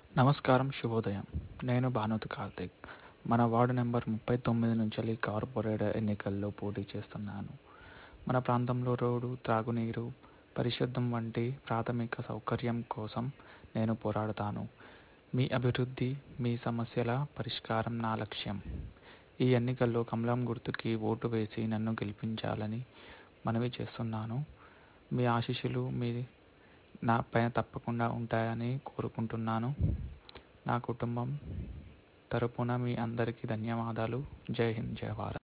నమస్కారం శుభోదయం నేను భానుత్ కార్తిక్ మన వార్డు నెంబర్ ముప్పై తొమ్మిది నుంచి కార్పొరేటర్ ఎన్నికల్లో పోటీ చేస్తున్నాను మన ప్రాంతంలో రోడ్డు త్రాగునీరు పరిశుద్ధం వంటి ప్రాథమిక సౌకర్యం కోసం నేను పోరాడతాను మీ అభివృద్ధి మీ సమస్యల పరిష్కారం నా లక్ష్యం ఈ ఎన్నికల్లో కమలం గుర్తుకి ఓటు వేసి నన్ను గెలిపించాలని మనవి చేస్తున్నాను మీ ఆశీస్సులు మీ నా పైన తప్పకుండా ఉంటాయని కోరుకుంటున్నాను నా కుటుంబం తరపున మీ అందరికీ ధన్యవాదాలు జై హింద్ జై భారత్